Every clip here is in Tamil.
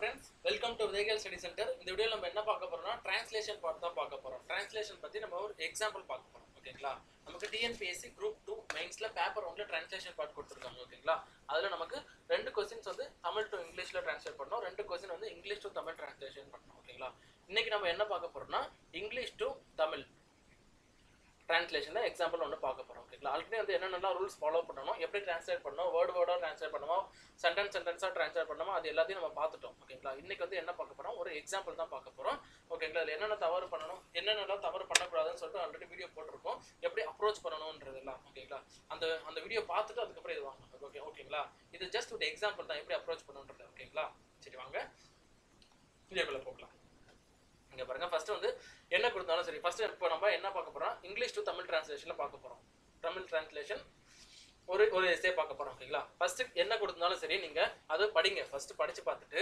friends welcome to Udayakal study centre இந்த வீடியோவில் நம்ம என்ன பார்க்க போறோம்னா டிரான்ஸ்லேஷன் பார்ட் தான் பார்க்க போறோம் டிரான்ஸ்லேஷன் பத்தி நம்ம ஒரு எக்ஸாம்பிள் பார்க்க போறோம் ஓகேங்களா நமக்கு டிஎன்பிஎஸ்சி குரூப் டூ மெயின்ஸ்ல பேப்பர் ஒன்ல டிரான்ஸ்லேஷன் பார்ட் கொடுத்துருக்காங்க ஓகேங்களா அதுல நமக்கு ரெண்டு கொஸ்டின்ஸ் வந்து தமிழ் டு இங்கிலீஷ்ல டிரான்ஸ்லேட் பண்ணோம் ரெண்டு கொஸ்டின் வந்து இங்கிலீஷ் டு தமிழ் டிரான்ஸ்லேஷன் பண்ணோம் ஓகேங்களா இன்னைக்கு நம்ம என்ன பார்க்க போறோம்னா இங்கிலீஷ் டு தமிழ் டிரான்ஸ்லேஷனில் எக்ஸாம்பிள் ஒன்று பார்க்க போகிறோம் ஓகேங்களா ஆல்ரெடி வந்து என்னென்னலாம் ரூல்ஸ் ஃபாலோ பண்ணணும் எப்படி ட்ரான்ஸ்லேட் பண்ணணும் வேர்டு வேர்டாக ட்ரான்ஸ்லேட் பண்ணணும் சென்டென்ஸ் சென்டென்ஸாக ட்ரான்ஸ்லேட் பண்ணணுமோ அது எல்லாத்தையும் நம்ம பார்த்துட்டோம் ஓகேங்களா இன்னைக்கு வந்து என்ன பார்க்க போகிறோம் ஒரு எக்ஸாம்பிள் தான் பார்க்க போகிறோம் ஓகேங்களா அதில் என்னென்ன தவறு பண்ணணும் என்னென்னலாம் தவறு பண்ணக்கூடாதுன்னு சொல்லிட்டு ஆல்ரெடி வீடியோ போட்டிருக்கோம் எப்படி அப்ரோச் பண்ணணுன்றதெல்லாம் ஓகேங்களா அந்த அந்த வீடியோ பார்த்துட்டு அதுக்கப்புறம் இது வாங்க ஓகே ஓகேங்களா இது ஜஸ்ட் ஒரு எக்ஸாம்பிள் தான் எப்படி அப்ரோச் பண்ணணுன்றது ஓகேங்களா சரி வாங்க வீடியோக்குள்ளே போகலாம் இங்க பாருங்க ஃபர்ஸ்ட் வந்து என்ன கொடுத்தாலும் சரி ஃபர்ஸ்ட் இப்போ நம்ம என்ன பார்க்க போறோம் இங்கிலீஷ் டு தமிழ் டிரான்ஸ்லேஷன்ல பார்க்க போறோம் தமிழ் டிரான்ஸ்லேஷன் ஒரு ஒரு எஸ்ஸே பார்க்க போறோம் ஓகேங்களா ஃபர்ஸ்ட் என்ன கொடுத்தாலும் சரி நீங்க அது படிங்க ஃபர்ஸ்ட் படிச்சு பார்த்துட்டு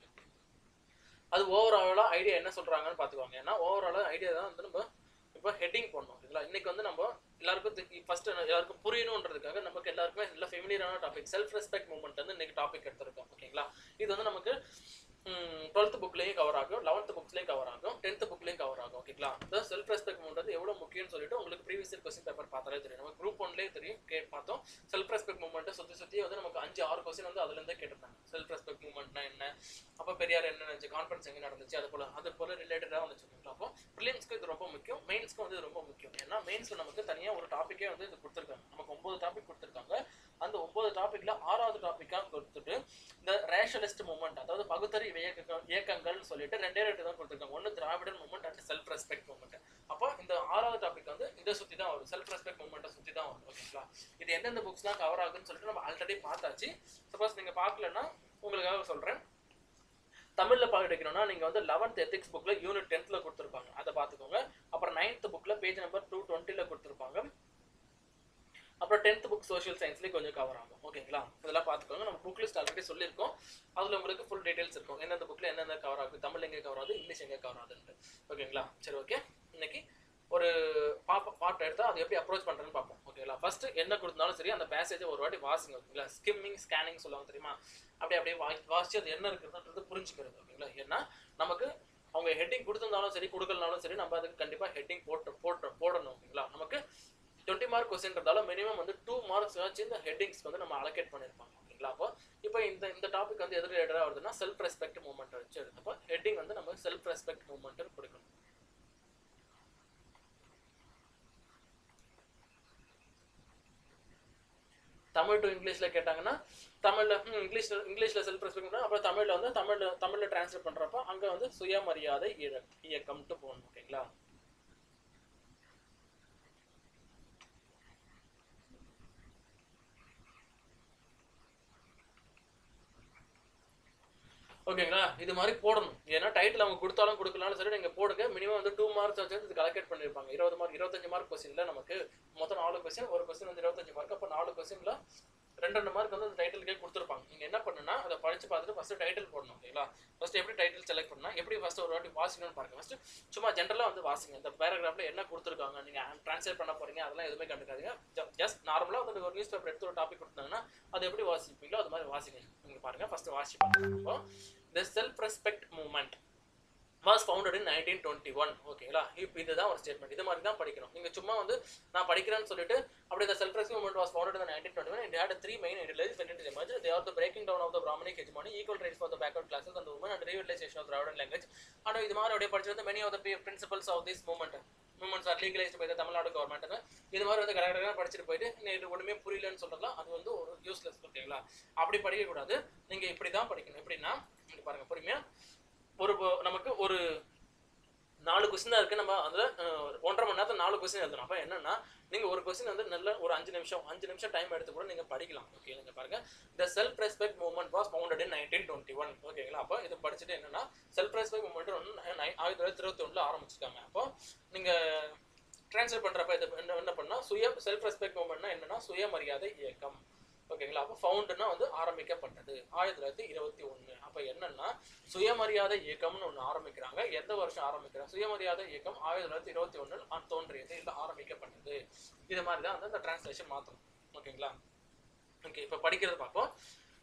அது ஓவராலா ஐடியா என்ன சொல்றாங்கன்னு பார்த்துக்கோங்க ஏன்னா ஓவராலா ஐடியா தான் வந்து நம்ம இப்போ ஹெட்டிங் பண்ணணும் ஓகேங்களா இன்னைக்கு வந்து நம்ம எல்லாருக்கும் ஃபர்ஸ்ட் எல்லாருக்கும் புரியணுன்றதுக்காக நமக்கு எல்லாருக்குமே நல்ல ஃபெமிலியரான டாபிக் செல்ஃப் ரெஸ்பெக்ட் மூவ்மெண்ட் வந்து இன்னைக்கு டாபிக் எடுத்திருக்கோம் ஓகேங்களா இது வந்து நமக்கு டுவெல்த் புக்லேயும் கவர் ஆகும் லெவன்த் புக்ஸ்லேயும் கவர் ஆகும் டென்த் புக்லேயும் கவர் ஆகும் ஓகேங்களா இந்த செல்ஃப் ரெஸ்பெக்ட் மூமெண்ட் வந்து எவ்வளோ முக்கியம்னு சொல்லிட்டு உங்களுக்கு ப்ரீவியஸ் இயர் கொஸ்டின் பேப்பர் பார்த்தாலே தெரியும் நம்ம குரூப் ஒன்லேயே தெரியும் கேட் பார்த்தோம் செல்ஃப் ரெஸ்பெக்ட் மூமெண்ட்டை சுற்றி சுற்றி வந்து நமக்கு அஞ்சு ஆறு கொஸ்டின் வந்து அதுலேருந்தே கேட்டிருந்தாங்க செல்ஃப் ரெஸ்பெக்ட் மூமெண்ட்னா என்ன அப்போ பெரியார் என்ன நினைச்சு கான்ஃபரன்ஸ் எங்கே நடந்துச்சு அது போல அது போல ரிலேட்டடாக வந்துச்சு ஓகேங்களா அப்போ ப்ரிலிம்ஸ்க்கு இது ரொம்ப முக்கியம் மெயின்ஸ்க்கு வந்து இது ரொம்ப முக்கியம் ஏன்னா மெயின்ஸில் நமக்கு தனியாக ஒரு டாப்பிக்கே வந்து இது கொடுத்துருக்காங்க நமக்கு ஒன்பது டாபிக் கொடுத்துருக்காங்க அந்த ஒன்பது டாபிக்ல ஆறாவது டாப்பிக்காக கொடுத்துட்டு இந்த ரேஷலிஸ்ட் மூமெண்ட் அதாவது பகுத்தறி இயக்க இயக்கங்கள்னு சொல்லிட்டு ரெண்டே ரெண்டு தான் கொடுத்துருக்காங்க ஒன்று Dravidian movement and self respect movement அப்போ இந்த ஆறாவது டாபிக் வந்து இதை சுற்றி தான் வரும் செல்ஃப் ரெஸ்பெக்ட் மூமெண்ட்டை சுற்றி தான் வரும் ஓகேங்களா இது எந்தெந்த புக்ஸ்லாம் கவர் ஆகுதுன்னு சொல்லிட்டு நம்ம ஆல்ரெடி பார்த்தாச்சு சப்போஸ் நீங்கள் பார்க்கலன்னா உங்களுக்காக சொல்கிறேன் தமிழில் படிக்கணும்னா நீங்கள் வந்து லெவன்த் எத்திக்ஸ் புக்கில் யூனிட் டென்த்தில் கொடுத்துருப்பாங்க அதை பார்த்துக்கோங்க அப்புறம் நைன்த் புக்கில் பேஜ் நம்பர் டூ டுவெண்ட்டியில் கொடுத்துருப்பாங்க அப்புறம் டென்த் புக் சோஷியல் சயின்ஸ்லேயும் கொஞ்சம் கவர் ஆகும் ஓகேங்களா இதெல்லாம் பார்த்துக்கோங்க நம்ம புக் லிஸ்ட் ஆல்ரெடி சொல்லியிருக்கோம் அதில் உங்களுக்கு ஃபுல் டீடைல்ஸ் இருக்கும் எந்தெந்த புக்கில் எந்தெந்த கவர் ஆகுது தமிழ் எங்கே கவர் ஆகுது இங்கிலீஷ் எங்கே கவர் ஆகுதுன்ட்டு ஓகேங்களா சரி ஓகே இன்னைக்கு ஒரு பாப்பா பாட்டு எடுத்தால் அது எப்படி அப்ரோச் பண்ணுறேன்னு பார்ப்போம் ஓகேங்களா ஃபர்ஸ்ட் என்ன கொடுத்தாலும் சரி அந்த பேசேஜை ஒரு வாட்டி வாசிங்க ஓகேங்களா ஸ்கிம்மிங் ஸ்கேனிங் சொல்லுவாங்க தெரியுமா அப்படியே அப்படியே வா வாசிச்சு அது என்ன இருக்குதுன்றது புரிஞ்சுக்கிறது ஓகேங்களா ஏன்னா நமக்கு அவங்க ஹெட்டிங் கொடுத்துருந்தாலும் சரி கொடுக்கலனாலும் சரி நம்ம அதுக்கு கண்டிப்பாக ஹெட்டிங் போட்டு போட்டு போடணும் ஓகேங்களா நமக்கு டுவெண்ட்டி மார்க் கொஸ்டின்றதால மினிமம் வந்து டூ மார்க்ஸ் வச்சு இந்த ஹெட்டிங்ஸ் வந்து நம்ம அலோகேட் பண்ணியிருப்பாங்க ஓகேங்களா அப்போ இப்போ இந்த இந்த டாபிக் வந்து எது ரிலேட்டடாக வருதுன்னா செல்ஃப் ரெஸ்பெக்ட் மூவ்மெண்ட் வச்சு எடுத்தப்போ ஹெட்டிங் வந்து நம்ம செல்ஃப் ரெஸ்பெக்ட் மூவ்மெண்ட் கொடுக்கணும் தமிழ் டு இங்கிலீஷில் கேட்டாங்கன்னா தமிழில் இங்கிலீஷில் இங்கிலீஷில் செல்ஃப் ரெஸ்பெக்ட் அப்புறம் தமிழில் வந்து தமிழில் தமிழில் டிரான்ஸ்லேட் பண்ணுறப்போ அங்கே வந்து சுயமரியாதை இயக்கம்ட்டு போகணும் ஓகேங்களா ஓகேங்களா இது மாதிரி போடணும் ஏன்னா டைட்டில் அவங்க கொடுத்தாலும் கொடுக்கலாலும் சரி நீங்கள் போடுங்க மினிமம் வந்து டூ மார்க்ஸ் வச்சு இது கலெக்ட் பண்ணியிருப்பாங்க இருபது மார்க் இருபத்தஞ்சு மார்க் கொஸ்டினில் நமக்கு மொத்தம் நாலு கொஸ்டின் ஒரு கொஸ்டின் வந்து இருபத்தஞ்சு மார்க் அப்போ நாலு கொஸ்டினில் ரெண்டு ரெண்டு மார்க் வந்து அந்த டைட்டிலுக்கே கொடுத்துருப்பாங்க நீங்கள் என்ன பண்ணுன்னா அதை படித்து பார்த்துட்டு ஃபஸ்ட்டு டைட்டில் போடணும் ஓகேங்களா ஃபஸ்ட்டு எப்படி டைட்டில் செலக்ட் பண்ணால் எப்படி ஃபஸ்ட்டு ஒரு வாட்டி வாசிக்கணும்னு பாருங்க ஃபஸ்ட்டு சும்மா ஜென்ரலாக வந்து வாசிங்க இந்த பேராகிராஃபில் என்ன கொடுத்துருக்காங்க நீங்கள் ட்ரான்ஸ்லேட் பண்ண போகிறீங்க அதெல்லாம் எதுவுமே கண்டுக்காதீங்க ஜஸ்ட் நார்மலாக வந்து ஒரு நியூஸ் பேப்பர் எடுத்து ஒரு டாபிக் கொடுத்தாங்கன்னா அது எப்படி வாசிப்பீங்களோ அது மாதிரி வாசிங்க நீங்கள் பாருங்கள் ஃபஸ்ட்டு வாசி பாருங்க the self respect movement was founded in nineteen twenty one ஓகேங்களா இப்போ இதுதான் ஒரு ஸ்டேட்மெண்ட் இது மாதிரி தான் படிக்கணும் நீங்கள் சும்மா வந்து நான் படிக்கிறேன்னு சொல்லிட்டு அப்படியே the self respect movement was founded in nineteen twenty one it had three main ideals when it emerge they are the breaking down of the brahmanic hegemony equal rights for the backward classes அந்த woman and revitalisation of Dravidian language ஆனால் இது மாதிரி அப்படியே படிச்சிருந்த many of the principles of this movement movements are legalised by Tamil Nadu government இது மாதிரி வந்து கடற்கரை படிச்சுட்டு போயிட்டு இது ஒன்றுமே புரியலன்னு சொல்றதுலாம் அது வந்து ஒரு யூஸ்லெஸ் ஓகேங்களா அப்படி படிக்கக்கூடாது நீங்கள் இப்படி தான் படிக்கணும் எப்படின்னா இங்க பாருங்க பொறுமையா ஒரு நமக்கு ஒரு நாலு கொஸ்டின் தான் இருக்குது நம்ம அதில் ஒன்றரை மணி நேரத்தில் நாலு கொஸ்டின் எழுதணும் அப்போ என்னன்னா நீங்கள் ஒரு கொஸ்டின் வந்து நல்ல ஒரு அஞ்சு நிமிஷம் அஞ்சு நிமிஷம் டைம் எடுத்து கூட நீங்கள் படிக்கலாம் ஓகே நீங்கள் பாருங்கள் the self respect movement was founded in nineteen twenty one ஓகேங்களா அப்போ இது படிச்சுட்டு என்னன்னா செல்ஃப் ரெஸ்பெக்ட் மூவ்மெண்ட் ஒன்று ஆயிரத்தி தொள்ளாயிரத்தி இருபத்தி ஒன்றில் ஆரம்பிச்சிருக்காங்க அப்போ நீங்கள் ட்ரான்ஸ்லேட் பண்ணுறப்ப இது என்ன என்ன பண்ணால் சுய செல்ஃப் ரெஸ்பெக்ட் மூவ்மெண்ட்னா என்னன்னா சுயமரியாதை இயக்கம் ஓகேங்களா அப்போ ஃபவுண்டுனா வந்து ஆரம்பிக்கப்பட்டது ஆயிரத்தி தொள்ளாயிரத்தி இருபத்தி ஒன்று அப்போ என்னன்னா சுயமரியாதை இயக்கம்னு ஒன்று ஆரம்பிக்கிறாங்க எந்த வருஷம் ஆரம்பிக்கிறாங்க சுயமரியாதை இயக்கம் ஆயிரத்தி தொள்ளாயிரத்தி இருபத்தி ஒன்றில் தோன்றியது இல்லை ஆரம்பிக்கப்பட்டது இது மாதிரி தான் வந்து அந்த டிரான்ஸ்லேஷன் மாற்றணும் ஓகேங்களா ஓகே இப்போ படிக்கிறது பார்ப்போம்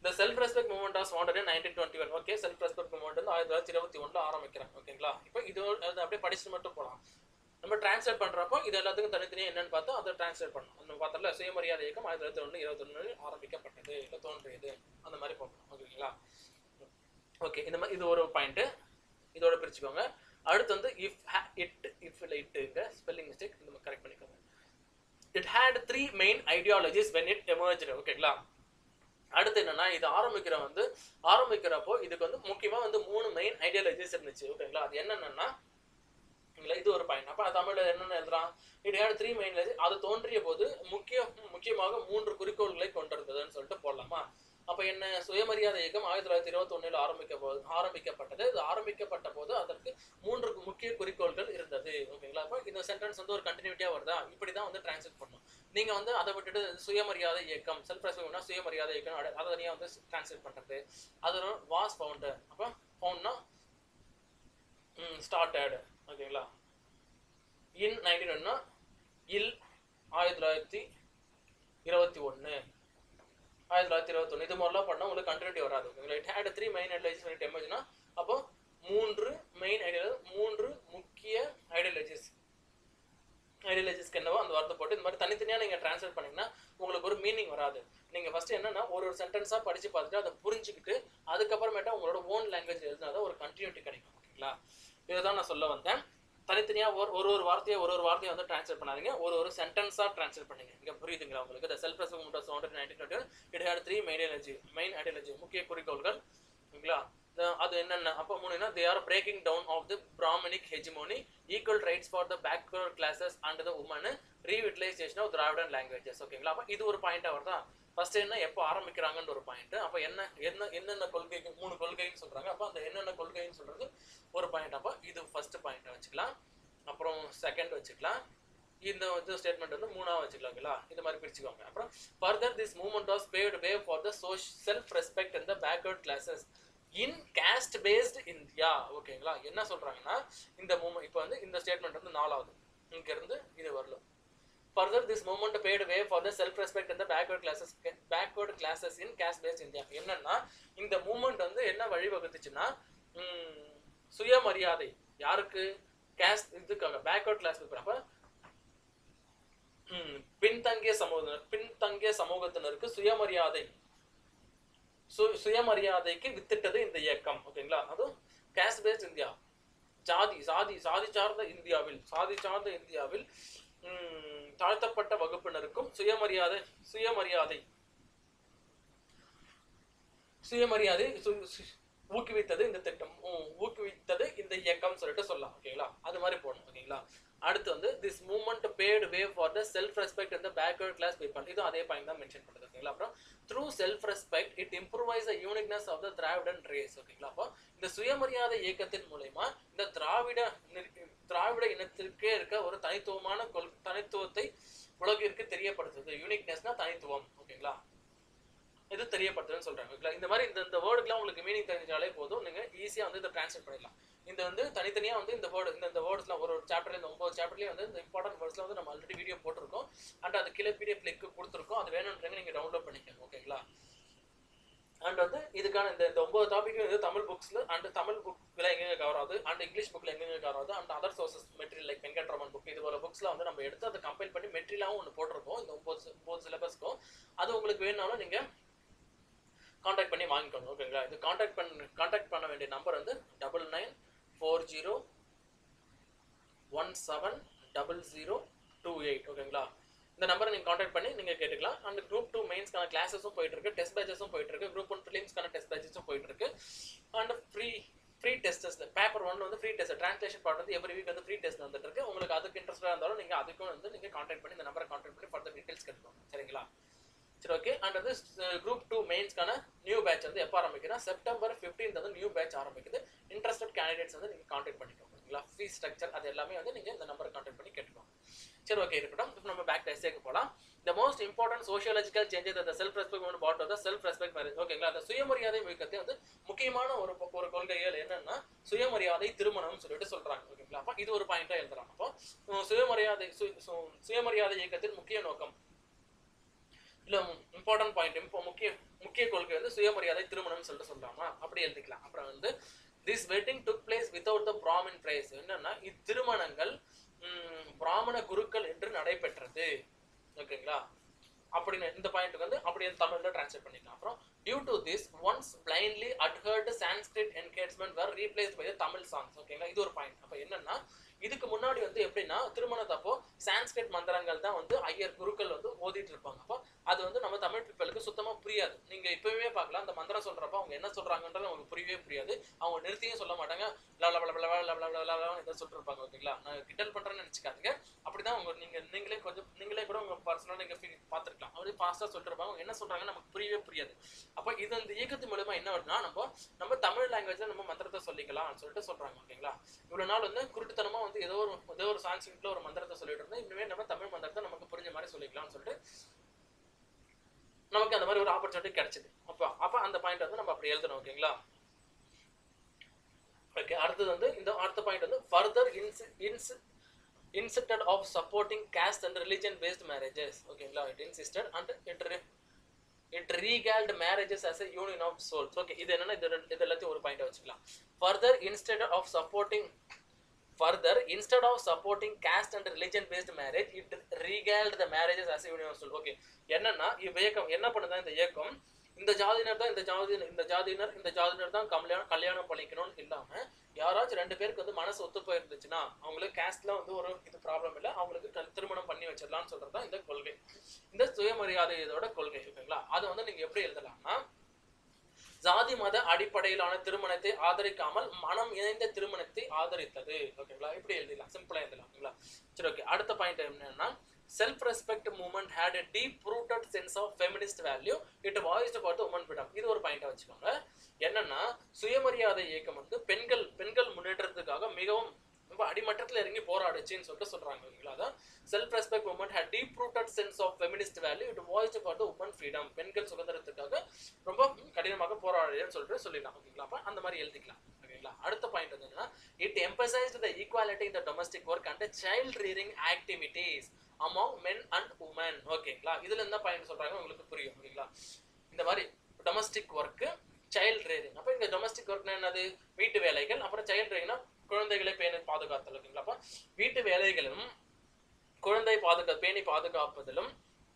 இந்த self respect movement of founded nineteen twenty one okay self respect movement வந்து ஆயிரத்தி தொள்ளாயிரத்தி இருபத்தி ஒன்றில் ஆரம்பிக்கிறாங்க ஓகேங்களா இப்போ இது அது அப்படியே படிச்சுட்டு மட்டும் போகலாம் நம்ம டிரான்ஸ்லேட் பண்ணுறப்போ இது எல்லாத்துக்கும் தனித்தனியாக என்னன்னு பார்த்தா அதை டிரான்ஸ்லேட் பண்ணணும் நம்ம பார்த்தோம்ல சுயமரியாதை இயக்கம் ஆயிரத்தி தொள்ளாயிரத்தி ஒன்று இருபத்தொன்னு ஆரம்பிக்கப்பட்டது இல்லை தோன்றியது அந்த மாதிரி பார்க்கணும் ஓகேங்களா ஓகே இந்த மாதிரி இது ஒரு பாயிண்ட்டு இதோட பிரிச்சுக்கோங்க அடுத்து வந்து இஃப் இட் இஃப் இல்லை இட்டுங்க ஸ்பெல்லிங் மிஸ்டேக் இந்த மாதிரி கரெக்ட் பண்ணிக்கோங்க it had three main ideologies when it emerge ஓகேங்களா அடுத்து என்னன்னா இது ஆரம்பிக்கிற வந்து ஆரம்பிக்கிறப்போ இதுக்கு வந்து முக்கியமா வந்து மூணு மெயின் ஐடியாலஜிஸ் இருந்துச்சு ஓகேங்களா அது என்னென்னா இல்ல இது ஒரு பாயிண்ட் அப்ப தமிழ்ல என்னென்ன எழுதுறான் இட் ஹேட் த்ரீ மெயின் அது தோன்றிய போது முக்கிய முக்கியமாக மூன்று குறிக்கோள்களை கொண்டிருந்ததுன்னு சொல்லிட்டு போடலாமா அப்ப என்ன சுயமரியாதை இயக்கம் ஆயிரத்தி தொள்ளாயிரத்தி இருபத்தி ஒண்ணுல ஆரம்பிக்க போது ஆரம்பிக்கப்பட்டது இது ஆரம்பிக்கப்பட்ட போது அதற்கு மூன்று முக்கிய குறிக்கோள்கள் இருந்தது ஓகேங்களா அப்ப இந்த சென்டென்ஸ் வந்து ஒரு கண்டினியூட்டியா வருதா இப்படிதான் வந்து டிரான்ஸ்லேட் பண்ணணும் நீங்க வந்து அதை விட்டுட்டு சுயமரியாதை இயக்கம் செல்ஃப் ரெஸ்பெக்ட்னா சுயமரியாதை இயக்கம் அட- அதை தனியா வந்து டிரான்ஸ்லேட் பண்றது அது வாஸ் ஃபவுண்டர் அப்ப ஃபவுண்ட்னா ஸ்டார்டட் ஓகேங்களா இன் நைன்டீன் ஒன்னா இல் ஆயிரத்தி தொள்ளாயிரத்தி இருபத்தி ஒன்று ஆயிரத்தி தொள்ளாயிரத்தி இருபத்தொன்று இது மாதிரிலாம் பண்ணால் உங்களுக்கு கண்டினியூட்டி வராது ஓகேங்களா it had three main ideologies பண்ணிட்டு எமர்ஜ்னா அப்போ மூன்று மெயின் ஐடியா மூன்று முக்கிய ஐடியாலஜிஸ் ஐடியாலஜிஸ்க்கு என்னவோ அந்த வார்த்தை போட்டு இந்த மாதிரி தனித்தனியாக நீங்கள் ட்ரான்ஸ்லேட் பண்ணீங்கன்னா உங்களுக்கு ஒரு மீனிங் வராது நீங்கள் ஃபஸ்ட்டு என்னன்னா ஒரு ஒரு சென்டென்ஸாக படித்து பார்த்துட்டு அதை புரிஞ்சுக்கிட்டு அதுக்கப்புறமேட்டா உங்களோட ஓன் லாங்குவேஜ் எழுதினா தான் ஒரு கண்டினியூட்டி கிடைக்கும் ஓகேங்களா இதை தான் நான் சொல்ல வந்தேன் தனித்தனியாக ஒரு ஒரு ஒரு வார்த்தையை ஒரு ஒரு வார்த்தையை வந்து ட்ரான்ஸ்லேட் பண்ணாதீங்க ஒரு ஒரு சென்டென்ஸாக ட்ரான்ஸ்லேட் பண்ணுங்க இங்கே புரியுதுங்களா உங்களுக்கு இந்த self respect sound nineteen twenty it had three main energy main ideology முக்கிய குறிக்கோள்கள் ஓகேங்களா the- அது என்னென்ன அப்போ மூணுனா they are breaking down of the brahmanic hegemony equal rights for the backward classes and the woman reutilisation of Dravidian languages ஓகேங்களா அப்போ இது ஒரு பாயிண்டாக வருதா ஃபர்ஸ்ட் என்ன எப்போ ஆரம்பிக்கிறாங்கன்ற ஒரு பாயிண்ட் அப்போ என்ன என்ன என்னென்ன கொள்கைகள் மூணு கொள்கைன்னு சொல்றாங்க அப்போ அந்த என்னென்ன கொள்கைன்னு சொல்றது ஒரு பாயிண்ட் அப்போ இது ஃபர்ஸ்ட் பாயிண்ட் வச்சுக்கலாம் அப்புறம் செகண்ட் வச்சுக்கலாம் இந்த இது ஸ்டேட்மெண்ட் வந்து மூணாவது வச்சுக்கலாங்களா இந்த மாதிரி பிரிச்சுக்கோங்க அப்புறம் further this movement was paved way for the சோஷ் self respect in the backward classes in caste based India ஓகேங்களா என்ன சொல்றாங்கன்னா இந்த மூமெண்ட் இப்போ வந்து இந்த ஸ்டேட்மெண்ட் வந்து நாலாவது இங்க இருந்து இது வரல further this movement paved way for the self respect இந்த backward classes backward classes in caste based India என்னன்னா இந்த மூமெண்ட் வந்து என்ன வழிவகுத்துச்சுன்னா ம், சுயமரியாதை யாருக்கு கேஸ்ட் இதுக்காக பேக்வர்ட் கிளாஸ் அப்ப ம், பின்தங்கிய சமூகத்தினர் பின்தங்கிய சமூகத்தினருக்கு சுயமரியாதை சு சுயமரியாதைக்கு வித்திட்டது இந்த இயக்கம் ஓகேங்களா அதுவும் கேஸ்ட் பேஸ்ட் இந்தியா ஜாதி சாதி சாதி சார்ந்த இந்தியாவில் சாதி சார்ந்த இந்தியாவில் ம், தாழ்த்தப்பட்ட வகுப்பினருக்கும் சுயமரியாதை சுயமரியாதை சுயமரியாதை சு- சு- ஊக்குவித்தது இந்த திட்டம் உம், ஊக்குவித்தது இந்த இயக்கம் சொல்லிட்டு சொல்லலாம் ஓகேங்களா அது மாதிரி போடணும் ஓகேங்களா அடுத்து வந்து this movement paved way for the self respect இந்த பேக்வர்ட் கிளாஸ் பீப்பிள் இது அதே பாயிண்ட் தான் மென்ஷன் பண்ணுது ஓகேங்களா அப்புறம் through self respect it improvise the uniqueness of the Dravidian race ஓகேங்களா அப்போ இந்த சுயமரியாதை இயக்கத்தின் மூலயமா இந்த திராவிட நி- திராவிட இனத்திற்கே இருக்க ஒரு தனித்துவமான கொள் தனித்துவத்தை உலகிற்கு தெரியப்படுத்துது யூனிக்னஸ்னா தனித்துவம் ஓகேங்களா இது தெரியப்படுத்துதுன்னு சொல்றாங்க ஓகேங்களா இந்த மாதிரி இந்த இந்த வேர்டுக்குலாம் உங்களுக்கு மீனிங் தெரிஞ்சாலே போதும் நீங்க ஈஸியா வந்து இதை ட்ரான்ஸ்லேட் பண்ணிடலாம் இந்த வந்து தனித்தனியா வந்து இந்த வேர்டு இந்த இந்த வேர்ட்ஸ்லாம் ஒரு ஒரு சாப்டர்ல இந்த ஒன்பது சாப்டர்லயே வந்து இந்த இம்பார்ட்டன்ட் வேர்ட்ஸ்லாம் வந்து நம்ம ஆல்ரெடி வீடியோ போட்டிருக்கோம் அண்ட் அது கீழே பிடிஎஃப் லிங்க் கொடுத்துருக்கோம் அது வேணுன்றவங்க நீங்க டவுன்லோட் பண்ணிக்கோங்க ஓகேங்களா அண்ட் வந்து இதுக்கான இந்த இந்த ஒன்பது டாபிக் வந்து தமிழ் புக்ஸ்ல அண்ட் தமிழ் புக்ல எங்கெங்க கவர் ஆகுது அண்ட் இங்கிலீஷ் புக்ல எங்கெங்க கவர் ஆகுது and other sources material like Venkataraman book இது போல புக்ஸ்ல வந்து நம்ம எடுத்து அதை கம்பைல் பண்ணி மெட்டீரியலாகவும் ஒன்று போட்டிருக்கோம் இந்த ஒன்பது ஒன்பது சிலபஸ்க்கும் அது உங்களுக்கு வேணும்னாலும் நீங்க காண்டாக்ட் பண்ணி வாங்கிக்கணும் ஓகேங்களா இது காண்டாக்ட் பண்ண காண்டாக்ட் பண்ண வேண்டிய நம்பர் வந்து double nine four zero one seven double zero two eight ஓகேங்களா இந்த நம்பரை நீங்கள் காண்டாக்ட் பண்ணி நீங்கள் கேட்டுக்கலாம் அண்ட் குரூப் டூ மெயின்ஸ்க்கான கிளாஸஸும் போயிட்டு இருக்கு டெஸ்ட் பேச்சஸும் போயிட்டு இருக்கு குரூப் ஒன் ஃபிலிம்ஸ்க்கான டெஸ்ட் பேச்சஸும் போயிட்டு இருக்கு and free free tests paper one வந்து ஃப்ரீ டெஸ்ட் ட்ரான்ஸ்லேஷன் பார்ட் வந்து எவ்ரி வீக் வந்து ஃப்ரீ டெஸ்ட் வந்துட்டு இருக்கு உங்களுக்கு அதுக்கு இன்ட்ரெஸ்டாக இருந்தாலும் நீங்கள் அதுக்கும் வந்து நீங்கள் காண்டாக்ட் பண்ணி இந்த நம்பரை காண்டாக்ட் பண்ணி ஃபர்தர் டீடைல்ஸ் கேட்டுக்கோங்க சரிங்களா சரி ஓகே அண்ட் வந்து குரூப் டூ மெயின்ஸ்க்கான நியூ பேட்ச் வந்து எப்போ ஆரம்பிக்குதுன்னா செப்டம்பர் 15th வந்து நியூ பேட்ச் ஆரம்பிக்குது இன்ட்ரெஸ்டட் கேண்டிடேட்ஸ் வந்து நீங்கள் காண்டாக்ட் பண்ணிக்கோங்க ஓகேங்களா ஃபீஸ் ஸ்ட்ரக்சர் அது எல்லாமே வந்து நீங்கள் இந்த நம்பரை காண்டாக்ட் பண்ணி கேட்டுக்கோங்க சரி ஓகே இருக்கட்டும் இப்போ நம்ம பேக் டெஸ்டேக்கு போகலாம் the most important sociological changes அந்த செல்ஃப் ரெஸ்பெக்ட் ஒன்று part the self respect marriage ஓகேங்களா அந்த சுயமரியாதை இயக்கத்தை வந்து முக்கியமான ஒரு ஒரு கொள்கைகள் என்னன்னா சுயமரியாதை திருமணம் சொல்லிட்டு சொல்றாங்க ஓகேங்களா அப்போ இது ஒரு பாயிண்டா எழுதுறாங்க அப்போ உம், சுயமரியாதை சு- சு- சுயமரியாதை இயக்கத்தின் முக்கிய நோக்கம் இல்ல இம்பார்ட்டன்ட் பாயிண்ட் இப்போ முக்கிய முக்கிய முக்கிய கொள்கை வந்து சுயமரியாதை திருமணம்னு சொல்லிட்டு சொல்றாமா அப்படி எழுதிக்கலாம் அப்புறம் வந்து this wedding took place without the Brahmin priest என்னன்னா இத்திருமணங்கள் ம், பிராமண குருக்கள் என்று நடைபெற்றது ஓகேங்களா அப்படின்னு இந்த பாயிண்ட்டுக்கு வந்து அப்படியே தமிழ்ல டிரான்ஸ்லேட் பண்ணிக்கலாம் அப்புறம் due to this once blindly adhered Sanskrit engagement were replace by Tamil songs ஓகேங்களா இது ஒரு பாயிண்ட் அப்போ என்னன்னா இதுக்கு முன்னாடி வந்து எப்படின்னா திருமணத்தப்போ சான்ஸ்கிரிட் மந்திரங்கள் தான் வந்து ஐயர் குருக்கள் வந்து ஓதிட்டு இருப்பாங்க அப்போ அது வந்து நம்ம தமிழ் பீப்பிளுக்கு சுத்தமா புரியாது நீங்க இப்பவே பார்க்கலாம் அந்த மந்திரம் சொல்றப்ப அவங்க என்ன சொல்றாங்கன்றது அவங்களுக்கு புரியவே புரியாது அவங்க நிறுத்தியும் சொல்ல மாட்டாங்க லவ லவ லவ லவ லவ லவ லவ ஏதோ சொல்லிட்டு இருப்பாங்க ஓகேங்களா நான் கிண்டல் பண்றேன்னு நினைச்சுக்காதீங்க அப்படிதான் உங்க நீங்க நீங்களே கொஞ்சம் நீங்களே கூட உங்க பர்சனலா நீங்க feel பார்த்திருக்கலாம் அப்படியே ஃபாஸ்டா சொல்லிட்டு இருப்பாங்க அவங்க என்ன சொல்றாங்கன்னு நமக்கு புரியவே புரியாது அப்ப இது இந்த இயக்கத்து மூலமா என்ன வருதுன்னா நம்ம நம்ம தமிழ் லாங்குவேஜ்ல நம்ம மந்திரத்தை சொல்லிக்கலாம்னு சொல்லிட்டு சொல்றாங்க ஓகேங்களா இவ்வளவு நாள் வந்து குருட்டுத்தனமா வந்து ஏதோ ஒரு ஏதோ ஒரு சான்ஸ்கிரிட்ல ஒரு மந்திரத்தை சொல்லிட்டு இருந்தோம் இனிமே நம்ம தமிழ் மந்திரத்தை நமக்கு புரிஞ்ச மாதிரி சொல்லிக்கலாம்னு சொல்லிட்டு நமக்கு அந்த மாதிரி ஒரு ஆப்பர்ச்சுனிட்டி கிடைச்சது அப்போ அப்போ அந்த பாயிண்ட் வந்து நம்ம அப்படி எழுதணும் ஓகேங்களா ஓகே அடுத்தது வந்து இந்த அடுத்த பாயிண்ட் வந்து further ins ins insisted of supporting caste and religion based marriages ஓகேங்களா it insisted and it it recalled marriages as a union of souls okay இது என்னன்னா இது ரெண்டு- இது எல்லாத்தையும் ஒரு பாயிண்ட் வச்சுக்கலாம் further instead of supporting further instead of supporting caste and religion based marriage it recalled the marriages as a union of soul okay என்னன்னா இவ் இயக்கம் என்ன பண்ணுதா இந்த இயக்கம் இந்த ஜாதியினர் தான் இந்த ஜாதி இந்த ஜாதியினர் இந்த ஜாதியினர் தான் கல்யாணம் கல்யாணம் பண்ணிக்கணும்னு இல்லாம யாராச்சும் ரெண்டு பேருக்கு வந்து மனசு ஒத்து போயிருந்துச்சுன்னா அவங்களுக்கு கேஸ்ட்ல வந்து ஒரு இது ப்ராப்ளம் இல்லை அவங்களுக்கு கல்- திருமணம் பண்ணி வச்சிடலாம்னு சொல்றது தான் இந்த கொள்கை இந்த சுயமரியாதை இதோட கொள்கை ஓகேங்களா அதை வந்து நீங்க எப்படி எழுதலாம்னா ஜாதி மத அடிப்படையிலான திருமணத்தை ஆதரிக்காமல் மனம் இணைந்த திருமணத்தை ஆதரித்தது ஓகேங்களா இப்படி எழுதிடலாம் சிம்பிளா எழுதலாம் ஓகேங்களா சரி ஓகே அடுத்த பாயிண்ட் என்னன்னா self respect movement had a deep rooted sense of feminist value it voiced about the woman freedom இது ஒரு பாயிண்டா வச்சுக்கோங்க என்னன்னா சுயமரியாதை இயக்கம் வந்து பெண்கள் பெண்கள் முன்னேற்றத்துக்காக மிகவும் ரொம்ப அடிமட்டத்துல இறங்கி போராடுச்சுன்னு சொல்லிட்டு சொல்றாங்க ஓகேங்களா அதான் self respect movement had deep rooted sense of feminist value it voiced about the woman freedom பெண்கள் சுதந்திரத்துக்காக ரொம்ப கடினமாக போராடுறேன்னு சொல்லிட்டு சொல்லிடலாம் ஓகேங்களா அப்ப அந்த மாதிரி எழுதிக்கலாம் ஓகேங்களா அடுத்த பாயிண்ட் வந்து என்னன்னா it emphasised the equality in the domestic work and child rearing activities among men and woman ஓகேங்களா இதுல என்ன பாயிண்ட் சொல்றாங்க உங்களுக்கு புரியும் ஓகேங்களா இந்த மாதிரி டொமஸ்டிக் ஒர்க்கு சைல்ட் ரேரிங் அப்போ இங்க டொமஸ்டிக் ஒர்க்னா என்னது வீட்டு வேலைகள் அப்புறம் சைல்ட் ரேரிங்னா குழந்தைகளை பேணி பாதுகாத்தல் ஓகேங்களா அப்போ வீட்டு வேலைகளும் குழந்தை பாதுகா பேணி பாதுகாப்பதிலும்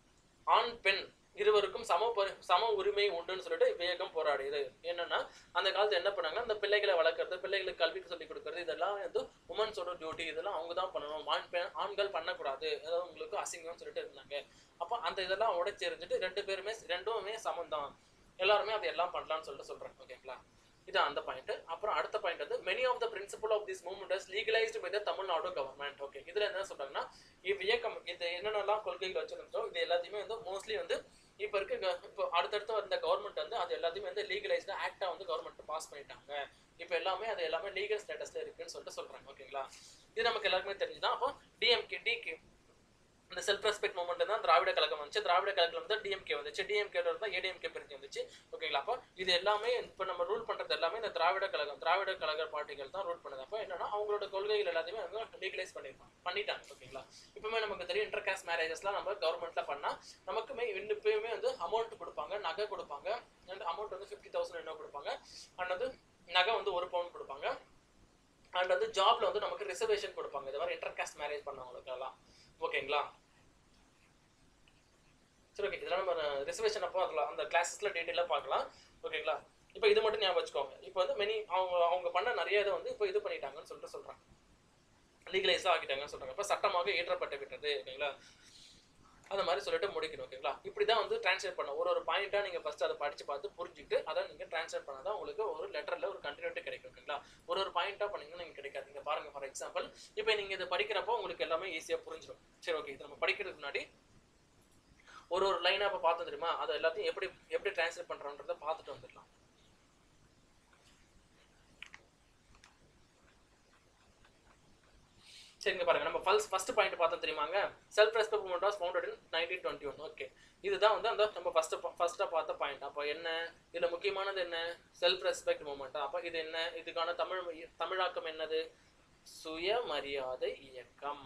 ஆண் பெண் இருவருக்கும் சம பரி சம உரிமை உண்டுன்னு சொல்லிட்டு விவேகம் போராடியது என்னன்னா அந்த காலத்துல என்ன பண்ணாங்க அந்த பிள்ளைகளை வளர்க்கறது பிள்ளைகளுக்கு கல்விக்கு சொல்லி கொடுக்கறது இதெல்லாம் வந்து உமன்ஸோட டியூட்டி இதெல்லாம் அவங்க தான் பண்ணணும் ஆண் பெண் ஆண்கள் பண்ணக்கூடாது ஏதாவது உங்களுக்கு அசிங்கம்னு சொல்லிட்டு இருந்தாங்க அப்போ அந்த இதெல்லாம் உடைச்சு எறிஞ்சிட்டு ரெண்டு பேருமே ரெண்டுமே சமம் தான் எல்லாருமே அதை எல்லாம் பண்ணலாம்னு சொல்லிட்டு சொல்றாங்க ஓகேங்களா இது அந்த பாயிண்ட் அப்புறம் அடுத்த பாயிண்ட் வந்து many of the principle of this movement is legalised by the Tamil Nadu government okay இதுல என்ன சொல்றாங்கன்னா இவ் இயக்கம் இது என்னென்னலாம் கொள்கைகள் வச்சிருந்தோம் இது எல்லாத்தையுமே வந்து மோஸ்ட்லி வந்து இப்போ இருக்க க- இப்போ அடுத்தடுத்து வந்த கவர்மெண்ட் வந்து அது எல்லாத்தையுமே வந்து லீகலைஸ்டு ஆக்டா வந்து கவர்மெண்ட் பாஸ் பண்ணிட்டாங்க இப்போ எல்லாமே அது எல்லாமே லீகல் ஸ்டேட்டஸ்ல இருக்குன்னு சொல்லிட்டு சொல்றாங்க ஓகேங்களா இது நமக்கு எல்லாருக்குமே தெரிஞ்சுதான் அப்போ டிஎம்கே டிகே இந்த செல்ஃப் ரெஸ்பெக்ட் மூமெண்ட் தான் திராவிட கழகம் வந்துச்சு திராவிட கழகத்துல வந்து டிஎம்கே வந்துச்சு டிஎம்கே தான் ஏடிஎம்கே பிரிஞ்சு வந்துச்சு ஓகேங்களா அப்போ இது எல்லாமே இப்போ நம்ம ரூல் பண்றது எல்லாமே இந்த திராவிட கழகம் திராவிட கழக பார்ட்டிகள் தான் ரூல் பண்ணுது அப்போ என்னன்னா அவங்களோட கொள்கைகள் எல்லாத்தையுமே வந்து லீகலைஸ் பண்ணிருப்பாங்க பண்ணிட்டாங்க ஓகேங்களா இப்பவுமே நமக்கு தெரியும் இன்டர் காஸ்ட் மேரேஜஸ்லாம் நம்ம கவர்மெண்ட்ல பண்ணா நமக்குமே இப்பயுமே வந்து அமௌண்ட் கொடுப்பாங்க நகை கொடுப்பாங்க அண்ட் அமௌண்ட் வந்து ஃபிஃப்டி தௌசண்ட் என்ன கொடுப்பாங்க அண்ட் வந்து நகை வந்து ஒரு பவுன் கொடுப்பாங்க அண்ட் வந்து ஜாப்ல வந்து நமக்கு ரிசர்வேஷன் கொடுப்பாங்க இந்த மாதிரி இன்டர் காஸ்ட் மேரேஜ் பண்ணவங்களுக்கெல்லாம் ஓகேங்களா சரி ஓகே இதெல்லாம் நம்ம ரிசர்வேஷன் அப்போ அதில் அந்த கிளாஸஸ்ல டீட்டெயிலாக பார்க்கலாம் ஓகேங்களா இப்போ இது மட்டும் ஞாபகம் வச்சுக்கோங்க இப்போ வந்து மெனி அவங்க அவங்க பண்ண நிறைய இதை வந்து இப்போ இது பண்ணிட்டாங்கன்னு சொல்லிட்டு சொல்றாங்க லீகலைஸாக ஆக்கிட்டாங்கன்னு சொல்றாங்க இப்போ சட்டமாக ஏற்றப்பட்டு விட்டது ஓகேங்களா அந்த மாதிரி சொல்லிட்டு முடிக்கணும் ஓகேங்களா இப்படி தான் வந்து ட்ரான்ஸ்லேட் பண்ண ஒரு ஒரு பாயிண்ட்டாக நீங்கள் ஃபஸ்ட்டு அதை படித்து பார்த்து புரிஞ்சுக்கிட்டு அதை நீங்கள் ட்ரான்ஸ்லேட் பண்ணால் தான் உங்களுக்கு ஒரு லெட்டரில் ஒரு கண்டினியூட்டி கிடைக்கும் ஓகேங்களா ஒரு ஒரு பாயிண்ட்டாக பண்ணீங்கன்னா நீங்கள் கிடைக்காது நீங்கள் பாருங்கள் ஃபார் எக்ஸாம்பிள் இப்போ நீங்கள் இதை படிக்கிறப்போ உங்களுக்கு எல்லாமே ஈஸியாக புரிஞ்சிடும் சரி ஓகே இது நம்ம படிக்கிறதுக்கு முன்னாடி ஒரு ஒரு லைனாக இப்போ பார்த்தோம் தெரியுமா அதை எல்லாத்தையும் எப்படி எப்படி ட்ரான்ஸ்லேட் பண்ணுறோன்றதை பார்த்துட்டு வந்துடலாம் சரிங்க பாருங்க நம்ம ஃபர்ஸ்ட் ஃபர்ஸ்ட் பாயிண்ட் பார்த்தோம் தெரியுமாங்க self respect movement was founded in nineteen twenty one okay இதுதான் வந்து அந்த நம்ம ஃபர்ஸ்ட் ஃபர்ஸ்ட்டாக பார்த்த பாயிண்ட் அப்போ என்ன இதில் முக்கியமானது என்ன செல்ஃப் ரெஸ்பெக்ட் மூமெண்ட் அப்போ இது என்ன இதுக்கான தமிழ் தமிழாக்கம் என்னது சுயமரியாதை இயக்கம்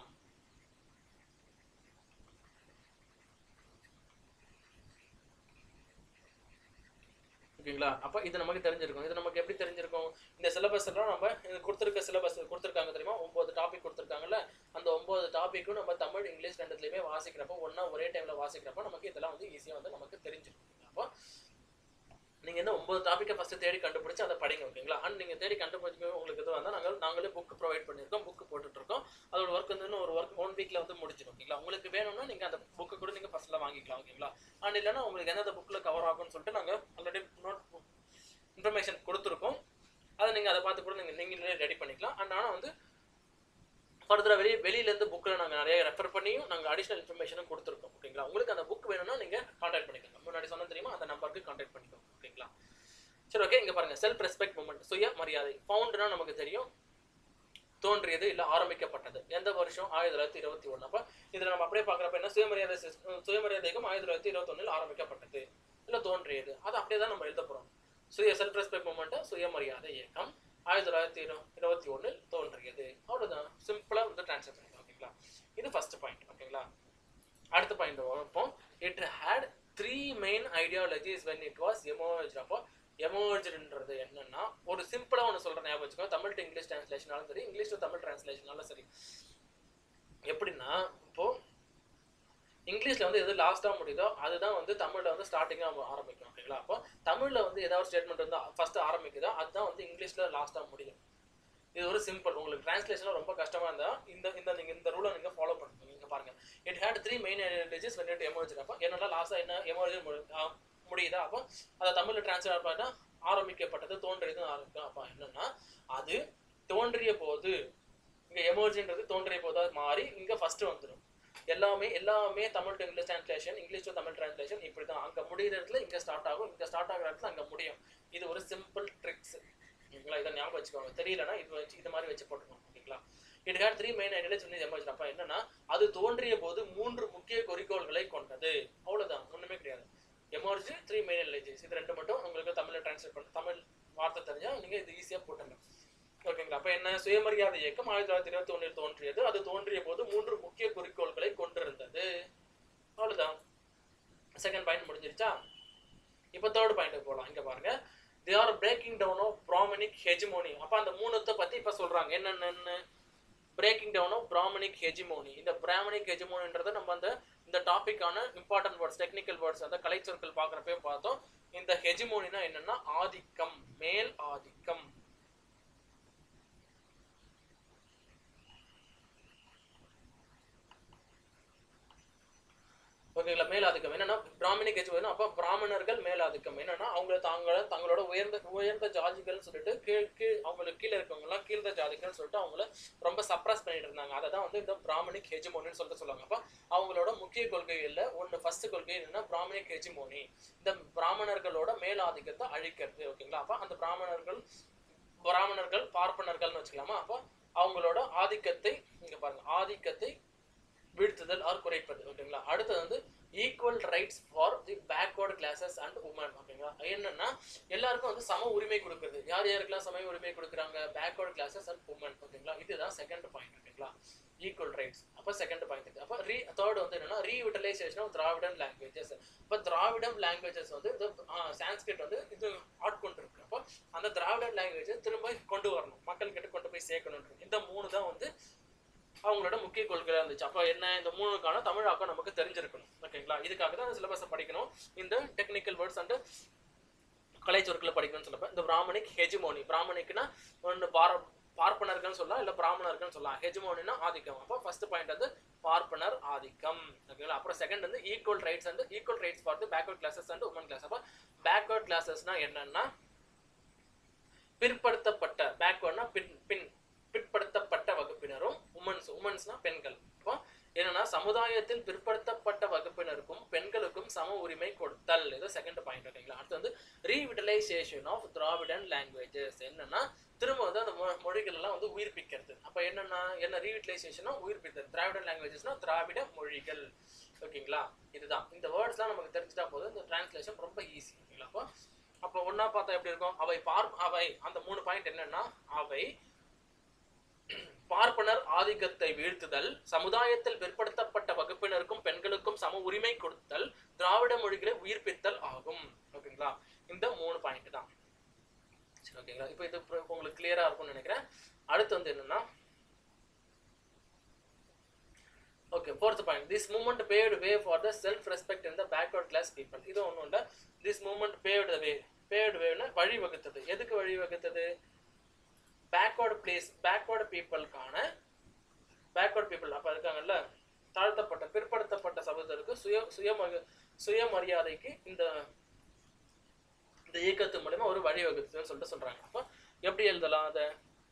ஓகேங்களா அப்போ இது நமக்கு தெரிஞ்சிருக்கும் இது நமக்கு எப்படி தெரிஞ்சிருக்கும் இந்த சிலபஸ் எல்லாம் நம்ம இது கொடுத்துருக்க சிலபஸ் கொடுத்துருக்காங்க தெரியுமா ஒன்பது டாபிக் கொடுத்துருக்காங்கல்ல அந்த ஒன்பது டாப்பிக்கும் நம்ம தமிழ் இங்கிலீஷ் ரெண்டுத்துலையுமே வாசிக்கிறப்போ ஒன்றா ஒரே டைமில் வாசிக்கிறப்போ நமக்கு இதெல்லாம் வந்து ஈஸியாக வந்து நமக்கு தெரிஞ்சிருக்கும் அப்போ நீங்க என்ன ஒன்பது டாப்பிக்கை ஃபர்ஸ்ட் தேடி கண்டுபிடிச்சு அதை படிங்க ஓகேங்களா அண்ட் நீங்க தேடி கண்டுபிடிச்சு உங்களுக்கு இது வந்தால் நாங்கள் நாங்களே புக் ப்ரொவைட் பண்ணியிருக்கோம் புக் போட்டுட்டு இருக்கோம் அதோட ஒர்க் வந்து இன்னும் ஒரு ஒர்க் ஒன் வீக்ல வந்து முடிச்சிடும் ஓகேங்களா உங்களுக்கு வேணும்னா நீங்க அந்த புக்கை கூட நீங்க ஃபர்ஸ்ட்ல வாங்கிக்கலாம் ஓகேங்களா அண்ட் இல்லைன்னா உங்களுக்கு எந்தெந்த புக்ல கவர் ஆகும்னு சொல்லிட்டு நாங்க ஆல்ரெடி நோட் இன்ஃபர்மேஷன் கொடுத்துருக்கோம் அதை நீங்க அதை பார்த்து கூட நீங்க நீங்களே ரெடி பண்ணிக்கலாம் அண்ட் ஆனால் வந்து ஃபர்தராக வெளியே வெளியிலேருந்து புக்கில் நாங்கள் நிறைய ரெஃபர் பண்ணியும் நாங்கள் அடிஷனல் இன்ஃபர்மேஷனும் கொடுத்துருக்கோம் ஓகேங்களா உங்களுக்கு அந்த புக் வேணும்னா நீங்கள் காண்டாக்ட் பண்ணிக்கோங்க முன்னாடி சொன்ன தெரியுமா அந்த நம்பருக்கு காண்டாக்ட் பண்ணிக்கோங்க ஓகேங்களா சரி ஓகே இங்கே பாருங்க செல்ஃப் ரெஸ்பெக்ட் மூமெண்ட் சுய மரியாதை ஃபவுண்டுனா நமக்கு தெரியும் தோன்றியது இல்லை ஆரம்பிக்கப்பட்டது எந்த வருஷம் ஆயிரத்தி தொள்ளாயிரத்தி இருபத்தி ஒன்று அப்போ இதில் நம்ம அப்படியே பார்க்குறப்ப என்ன சுயமரியாதை சிஸ்- சுயமரியாதைக்கும் ஆயிரத்தி தொள்ளாயிரத்தி இருபத்தொன்னில் ஆரம்பிக்கப்பட்டது இல்லை தோன்றியது அது அப்படியே தான் நம்ம எழுத போகிறோம் சுய செல்ஃப் ரெஸ்பெக்ட் மூமெண்ட்டு சுயமரியாதை இயக்கம் ஆயிரத்தி தொள்ளாயிரத்தி இரு இருபத்தி ஒன்றில் தோன்றியது அவ்வளோதான் சிம்பிளாக வந்து ட்ரான்ஸ்ஃபர் பண்ணிக்கலாம் ஓகேங்களா இது ஃபர்ஸ்ட் பாயிண்ட் ஓகேங்களா அடுத்த பாயிண்ட் பார்ப்போம் it had three main ideologies when it was emerge அப்போ எமர்ஜ்ன்றது என்னன்னா ஒரு சிம்பிளா ஒன்று சொல்றேன் ஞாபகம் வச்சுக்கோ தமிழ் டு இங்கிலீஷ் டிரான்ஸ்லேஷனாலும் சரி இங்கிலீஷ் டு தமிழ் டிரான்ஸ்லேஷனாலும் சரி எப்படின்னா இப்போ இங்கிலீஷ்ல வந்து எது லாஸ்டா முடியுதோ அதுதான் வந்து தமிழ்ல வந்து ஸ்டார்டிங்கா ஆரம்பிக்கும் ஓகேங்களா அப்போ தமிழ்ல வந்து ஏதாவது ஸ்டேட்மெண்ட் வந்து ஃபர்ஸ்ட் ஆரம்பிக்குதோ அதுதான் வந்து இங்கிலீஷ்ல லாஸ்டா முடியும் இது ஒரு சிம்பிள் உங்களுக்கு டிரான்ஸ்லேஷன் ரொம்ப கஷ்டமா இருந்தா இந்த இந்த நீங்க இந்த ரூலை நீங்க ஃபாலோ பண்ணுங்க நீங்க பாருங்க it had three main ideologies when it emerge அப்போ என்னெல்லாம் லாஸ்டா என்ன எமர்ஜ் முடியுதா அப்போ அதை தமிழ்ல டிரான்ஸ்லேட் பண்ணா ஆரம்பிக்கப்பட்டது தோன்றியது ஆரம்பிக்கும் அப்போ என்னன்னா அது தோன்றிய போது இங்க எமர்ஜின்றது தோன்றிய போதா மாறி இங்க ஃபர்ஸ்ட் வந்துடும் எல்லாமே எல்லாமே Tamil to English translation English to Tamil translation இப்படி தான் அங்கே முடியிற இடத்துல இங்கே ஸ்டார்ட் ஆகும் இங்கே ஸ்டார்ட் ஆகிற இடத்துல அங்கே முடியும் இது ஒரு சிம்பிள் ட்ரிக்ஸ் ஓகேங்களா இதை ஞாபகம் வச்சுக்கோங்க தெரியலனா இது வச்சு இது மாதிரி வச்சு போட்டுக்கோங்க ஓகேங்களா it had three main ideology சொல்லி எமர்ஜ் அப்போ என்னன்னா அது தோன்றிய போது மூன்று முக்கிய குறிக்கோள்களை கொண்டது அவ்வளவுதான் ஒண்ணுமே கிடையாது எமர்ஜ் த்ரீ மெயின் ஐடியாலஜிஸ் இது ரெண்டு மட்டும் உங்களுக்கு தமிழ்ல டிரான்ஸ்லேட் பண்ண தமிழ் வார்த்தை தெரிஞ்சா நீங்க இது ஈஸியா போட்டுங்க ஓகேங்களா அப்ப என்ன சுயமரியாதை இயக்கம் ஆயிரத்தி தொள்ளாயிரத்தி இருபத்தி ஒன்றில் தோன்றியது அது தோன்றிய போது மூன்று முக்கிய குறிக்கோள்களை கொண்டிருந்தது அவ்வளவுதான் செகண்ட் பாயிண்ட் முடிஞ்சிருச்சா இப்போ தேர்ட் பாயிண்ட் போகலாம் இங்க பாருங்க they are breaking down of Brahmanic hegemony அப்ப அந்த மூணுத்தை பத்தி இப்ப சொல்றாங்க என்னென்னு breaking down of Brahmanic hegemony இந்த பிராமணிக் ஹெஜிமோனின்றத நம்ம அந்த இந்த டாபிக்கான இம்பார்ட்டன்ட் வேர்ட்ஸ் டெக்னிக்கல் வேர்ட்ஸ் அந்த கலைச்சொற்கள் பார்க்குறப்பே பார்த்தோம் இந்த ஹெஜிமோனினா என்னன்னா ஆதிக்கம் மேல் ஆதிக்கம் ஓகேங்களா மேலாதிக்கம் என்னன்னா பிராமணிக் ஹெஜிமோனி அப்போ பிராமணர்கள் மேலாதிக்கம் என்னன்னா அவங்க தாங்கள தங்களோட உயர்ந்த உயர்ந்த ஜாதிகள்னு சொல்லிட்டு கீழ் கீழ் அவங்களுக்கு கீழே இருக்கவங்கலாம் கீழ்ந்த ஜாதிகள்னு சொல்லிட்டு அவங்கள ரொம்ப சப்ரஸ் பண்ணிட்டு இருந்தாங்க அதை தான் வந்து இந்த பிராமணிக் ஹெஜிமோனின்னு சொல்லிட்டு சொல்லுவாங்க அப்போ அவங்களோட முக்கிய கொள்கைகள்ல ஒன்று ஃபர்ஸ்ட் கொள்கை என்னன்னா பிராமணிக் ஹெஜிமோனி இந்த பிராமணர்களோட மேலாதிக்கத்தை அழிக்கிறது ஓகேங்களா அப்போ அந்த பிராமணர்கள் பிராமணர்கள் பார்ப்பனர்கள்னு வச்சுக்கலாமா அப்போ அவங்களோட ஆதிக்கத்தை இங்க பாருங்க ஆதிக்கத்தை வீழ்த்துதல் ஆர் குறைப்பது ஓகேங்களா அடுத்தது வந்து equal rights for the backward classes and woman ஓகேங்களா என்னன்னா எல்லாருக்கும் வந்து சம உரிமை கொடுக்குறது யார் யாருக்கெல்லாம் சம உரிமை கொடுக்குறாங்க பேக்வர்ட் கிளாஸஸ் அண்ட் உமன் ஓகேங்களா இதுதான் செகண்ட் பாயிண்ட் ஓகேங்களா ஈக்குவல் ரைட்ஸ் அப்போ செகண்ட் பாயிண்ட் அப்போ ரீ தேர்ட் வந்து என்னன்னா ரீயூட்டிலைசேஷன் ஆஃப் திராவிடன் லாங்குவேஜஸ் இப்போ திராவிடம் லாங்குவேஜஸ் வந்து இந்த சான்ஸ்கிரிட் வந்து இது ஆட்கொண்டு இருக்கு அப்போ அந்த திராவிடன் லாங்குவேஜை திரும்ப கொண்டு வரணும் மக்கள் கிட்ட கொண்டு போய் சேர்க்கணும் இந்த மூணு தான் வந்து அவங்களோட முக்கிய கொள்கையா இருந்துச்சு அப்போ என்ன இந்த மூணுக்கான தமிழாக்கம் நமக்கு தெரிஞ்சிருக்கணும் ஓகேங்களா இதுக்காக தான் சிலபஸை படிக்கணும் இந்த டெக்னிக்கல் வேர்ட்ஸ் அண்ட் கலை சொற்களை படிக்கணும்னு சொல்லப்ப இந்த பிராமணிக் ஹெஜிமோனி பிராமணிக்னா ஒன்று பார பார்ப்பனர்கள்னு சொல்லலாம் இல்லை பிராமணர்கள்னு சொல்லலாம் ஹெஜிமோனினா ஆதிக்கம் அப்போ ஃபர்ஸ்ட் பாயிண்ட் வந்து பார்ப்பனர் ஆதிக்கம் ஓகேங்களா அப்புறம் செகண்ட் வந்து equal rights and equal rights for backward classes and woman class அப்போ பேக்வர்ட் கிளாஸஸ்னா என்னன்னா பிற்படுத்தப்பட்ட பேக்வர்ட்னா பின் பின் பிற்படுத்தப்பட்ட வகுப்பினரும் உமன்ஸ் உமன்ஸ்னா பெண்கள் இப்போ என்னன்னா சமுதாயத்தில் பிற்படுத்தப்பட்ட வகுப்பினருக்கும் பெண்களுக்கும் சம உரிமை கொடுத்தல் இது செகண்ட் பாயிண்ட் ஓகேங்களா அடுத்து வந்து ரீவிட்டலைசேஷன் ஆஃப் திராவிடன் லாங்குவேஜஸ் என்னன்னா திரும்ப வந்து அந்த மொ- மொழிகள் எல்லாம் வந்து உயிர்ப்பிக்கிறது அப்ப என்னன்னா என்ன ரீவிட்டலைசேஷனா உயிர்ப்பித்தல் திராவிடன் லாங்குவேஜஸ்னா திராவிட மொழிகள் ஓகேங்களா இதுதான் இந்த வேர்ட்ஸ்லாம் நமக்கு தெரிஞ்சுட்டா போதும் இந்த டிரான்ஸ்லேஷன் ரொம்ப ஈஸி ஓகேங்களா அப்போ அப்போ ஒண்ணா பார்த்தா எப்படி இருக்கும் அவை பார் அவை அந்த மூணு பாயிண்ட் என்னன்னா அவை பார்ப்பனர் ஆதிக்கத்தை வீழ்த்துதல் சமுதாயத்தில் பிற்படுத்தப்பட்ட வகுப்பினருக்கும் பெண்களுக்கும் சம உரிமை கொடுத்தல் திராவிட மொழிகளை உயிர்ப்பித்தல் ஆகும் ஓகேங்களா இந்த மூணு பாயிண்ட் தான் சரி ஓகேங்களா இப்போ இது இப்ப உங்களுக்கு கிளியரா இருக்கும்னு நினைக்கிறேன் அடுத்து வந்து என்னன்னா okay fourth point this movement paved way for the self respect in the backward class people இது ஒன்றும் இல்லை this movement paved way paved வேவ்னா வழி வகுத்தது எதுக்கு வழி வகுத்தது பேக்வர்டு பிளேஸ் பேக்வர்டு பீப்புளுக்கான பேக்வர்ட் பீப்புள் அப்போ இருக்காங்கல்ல தாழ்த்தப்பட்ட பிற்படுத்தப்பட்ட சமூகத்திற்கு சுய சுயம சுயமரியாதைக்கு இந்த இந்த இயக்கத்து மூலமா ஒரு வழி வகுத்துன்னு சொல்லிட்டு சொல்றாங்க அப்போ எப்படி எழுதலாம் அதை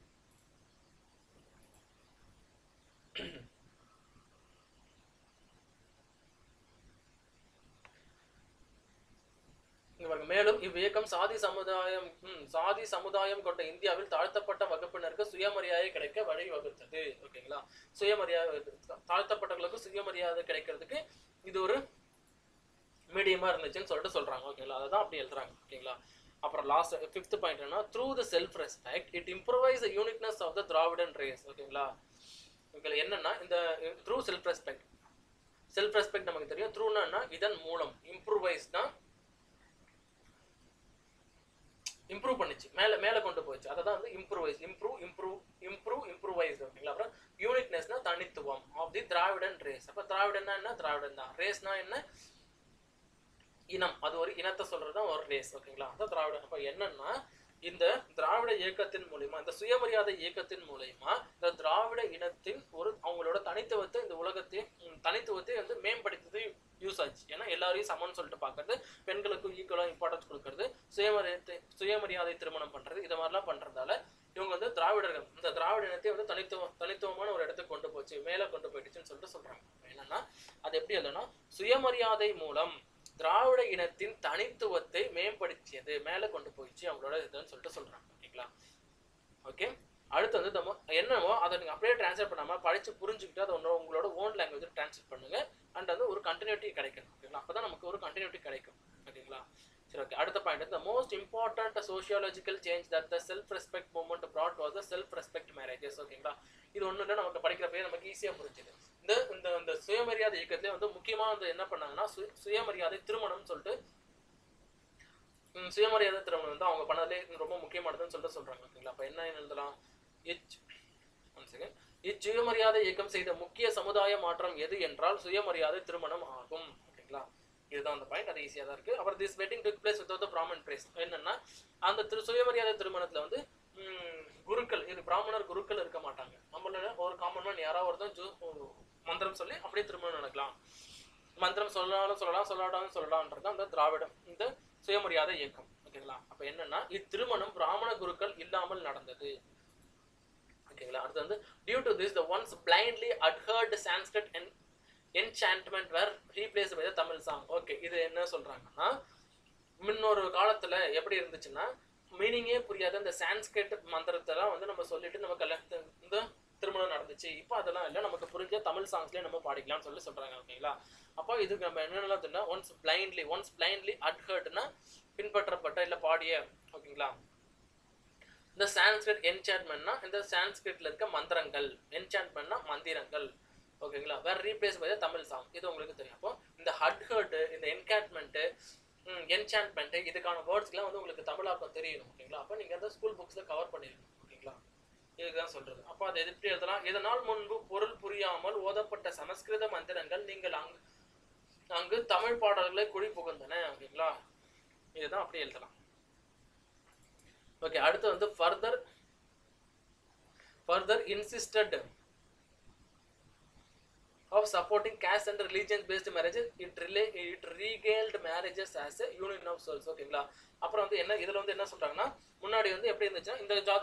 இங்க பாருங்க மேலும் இவ்வியக்கம் சாதி சமுதாயம் ம், சாதி சமுதாயம் கொண்ட இந்தியாவில் தாழ்த்தப்பட்ட வகுப்பினருக்கு சுயமரியாதை கிடைக்க வழி வகுத்தது ஓகேங்களா சுயமரியாதை தாழ்த்தப்பட்டவர்களுக்கு சுயமரியாதை கிடைக்கிறதுக்கு இது ஒரு மீடியமா இருந்துச்சுன்னு சொல்லிட்டு சொல்றாங்க ஓகேங்களா அதை தான் அப்படி எழுதுறாங்க ஓகேங்களா அப்புறம் லாஸ்ட் ஃபிஃப்த் பாயிண்ட் என்ன through the self respect it improvise the uniqueness of the Dravidian race ஓகேங்களா ஓகே என்னன்னா இந்த through self respect self respect நமக்கு தெரியும் த்ரூனா இதன் மூலம் இம்ப்ரூவைஸ்னா இம்ப்ரூவ் பண்ணுச்சு மேல மேல கொண்டு போச்சு அதை தான் வந்து improvise improve improve improve improvise ஓகேங்களா அப்புறம் யூனிக்னஸ்னா தனித்துவம் ஆஃப் தி திராவிடன் ரேஸ் அப்ப திராவிடன்னா என்ன திராவிடன் தான் ரேஸ்னா என்ன இனம் அது ஒரு இனத்தை சொல்றது தான் ஒரு ரேஸ் ஓகேங்களா அதான் திராவிடன் அப்ப என்னன்னா இந்த திராவிட இயக்கத்தின் மூலியமா இந்த சுயமரியாதை இயக்கத்தின் மூலியமா இந்த திராவிட இனத்தின் ஒரு அவங்களோட தனித்துவத்தை இந்த உலகத்தை ம், தனித்துவத்தை வந்து மேம்படுத்துறது யூஸ் ஆச்சு ஏன்னா எல்லாரையும் சமம்னு சொல்லிட்டு பார்க்கறது பெண்களுக்கு ஈக்குவலாக இம்பார்ட்டன்ஸ் கொடுக்கறது சுயமரியாதை சுயமரியாதை திருமணம் பண்றது இது மாதிரிலாம் பண்றதால இவங்க வந்து திராவிடர்கள் இந்த திராவிட இனத்தை வந்து தனித்துவம் தனித்துவமான ஒரு இடத்துக்கு கொண்டு போச்சு மேலே கொண்டு போயிடுச்சுன்னு சொல்லிட்டு சொல்றாங்க என்னன்னா அது எப்படி இல்லைன்னா சுயமரியாதை மூலம் திராவிட இனத்தின் தனித்துவத்தை மேம்படுத்தியது மேலே கொண்டு போயிடுச்சு அவங்களோட இதுன்னு சொல்லிட்டு சொல்றாங்க ஓகேங்களா ஓகே அடுத்து வந்து நம்ம என்னவோ அதை நீங்கள் அப்படியே ட்ரான்ஸ்லேட் பண்ணாமல் படித்து புரிஞ்சுக்கிட்டு அதை ஒன்று உங்களோட ஓன் லாங்குவேஜ் ட்ரான்ஸ்லேட் பண்ணுங்க அண்ட் வந்து ஒரு கண்டினியூட்டி கிடைக்கும் ஓகேங்களா அப்போ தான் நமக்கு ஒரு கண்டினியூட்டி கிடைக்கும் ஓகேங்களா சரி ஓகே அடுத்த point the most important sociological change that the self respect movement brought was the self respect marriages ஓகேங்களா இது ஒன்றும் இல்லை நமக்கு படிக்கிறப்பவே நமக்கு ஈஸியாக புரிஞ்சுது இந்த இந்த இந்த சுயமரியாதை இயக்கத்திலே வந்து முக்கியமாக வந்து என்ன பண்ணாங்கன்னா சு சுயமரியாதை திருமணம்னு சொல்லிட்டு ம், சுயமரியாதை திருமணம் வந்து அவங்க பண்ணதுலே ரொம்ப முக்கியமானதுன்னு சொல்லிட்டு சொல்றாங்க ஓகேங்களா அப்போ என்ன எழுதலாம் இச் ஒன் செகண்ட் இச்சுயமரியாதை இயக்கம் செய்த முக்கிய சமுதாய மாற்றம் எது என்றால் சுயமரியாதை திருமணம் ஆகும் ஓகேங்களா இதுதான் அந்த பாயிண்ட் அது ஈஸியாக தான் இருக்கு அப்புறம் this wedding took place with Brahmin place என்னன்னா அந்த திரு சுயமரியாதை திருமணத்துல வந்து ம், குருக்கள் இது பிராமணர் குருக்கள் இருக்க மாட்டாங்க நம்மள ஒரு காமன் மேன் யாராவது ஒருத்தன் ஜூ மந்திரம் சொல்லி அப்படியே திருமணம் நடக்கலாம் மந்திரம் சொல்லலாலும் சொல்லலாம் சொல்லாட்டாலும் சொல்லலாம்ன்றது அந்த திராவிடம் இந்த சுயமரியாதை இயக்கம் ஓகேங்களா அப்ப என்னன்னா இத்திருமணம் பிராமண குருக்கள் இல்லாமல் நடந்தது ஓகேங்களா அடுத்து வந்து due to this the ones blindly adhered Sanskrit and enchantment were replace by the Tamil song okay இது என்ன சொல்றாங்கன்னா முன்னொரு காலத்துல எப்படி இருந்துச்சுன்னா மீனிங்கே புரியாத இந்த சான்ஸ்கிரிட் மந்திரத்தெல்லாம் வந்து நம்ம சொல்லிட்டு நம்ம கல்யாணத்து இந்த திருமணம் நடந்துச்சு இப்போ அதெல்லாம் இல்லை நமக்கு புரிஞ்ச தமிழ் சாங்ஸ்லேயே நம்ம பாடிக்கலாம்னு சொல்லி சொல்றாங்க ஓகேங்களா அப்போ இதுக்கு நம்ம என்னென்னலாம் தெரியும் ஒன்ஸ் பிளைண்ட்லி ஒன்ஸ் பிளைண்ட்லி அட்ஹர்ட்னா பின்பற்றப்பட்ட இல்லை பாடிய ஓகேங்களா இந்த சான்ஸ்கிரிட் என்சான்ட்மெண்ட்னா இந்த சான்ஸ்கிரிட்ல இருக்க மந்திரங்கள் என்சான்ட்மெண்ட்னா மந்திரங்கள் ஓகேங்களா வேற ரீப்ளேஸ் பை தமிழ் சாங் இது உங்களுக்கு தெரியும் அப்போ இந்த ஹட்ஹர்ட் இந்த என்கான்ட்மெண்ட் என்சான்ட்மெண்ட் இதுக்கான வேர்ட்ஸ்லாம் வந்து உங்களுக்கு தமிழாக்கம் தெரியணும் ஓகேங்களா அப்போ நீங்க அந்த ஸ்கூல் புக்ஸ்ல கவர் பண்ணிடணும் ஓகேங்களா இதுதான் சொல்றது அப்போ அதை எப்படி எழுதலாம் இதனால் முன்பு பொருள் புரியாமல் ஓதப்பட்ட சமஸ்கிருத மந்திரங்கள் நீங்கள் அங்கு அங்கு தமிழ் பாடல்களை குடி புகுந்தன ஓகேங்களா இதுதான் அப்படி எழுதலாம் ஓகே அடுத்து வந்து further further insisted of supporting caste and religion based marriages it relay it regaled marriages as a union of souls ஓகேங்களா அப்புறம் வந்து என்ன இதுல வந்து என்ன சொல்றாங்கன்னா முன்னாடி வந்து எப்படி இருந்துச்சுன்னா இந்த ஜாதி